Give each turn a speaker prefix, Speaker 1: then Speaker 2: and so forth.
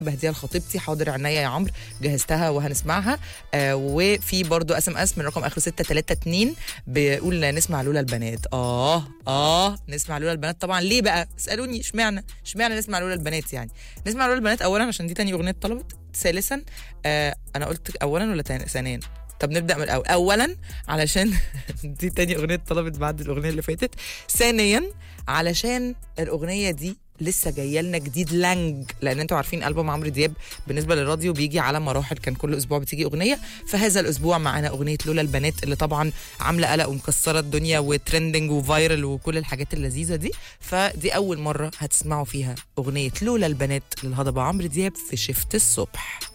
Speaker 1: بهديها لخطيبتي حاضر عينيا يا عمرو جهزتها وهنسمعها آه وفي برضو اس ام اس من رقم اخره 632 بيقول نسمع لولا البنات اه اه نسمع لولا البنات طبعا ليه بقى اسالوني اشمعنى اشمعنى نسمع لولا البنات يعني نسمع لولا البنات اولا عشان دي تاني اغنيه طلبت ثالثا آه انا قلت اولا ولا تاني- ثانيا طب نبدا من الاول اولا علشان دي تاني اغنيه طلبت بعد الاغنيه اللي فاتت ثانيا علشان الاغنيه دي لسه جايه لنا جديد لانج لان انتوا عارفين البوم عمرو دياب بالنسبه للراديو بيجي على مراحل كان كل اسبوع بتيجي اغنيه فهذا الاسبوع معانا اغنيه لولا البنات اللي طبعا عامله قلق ومكسره الدنيا وترندنج وفايرل وكل الحاجات اللذيذه دي فدي اول مره هتسمعوا فيها اغنيه لولا البنات للهضبه عمرو دياب في شفت الصبح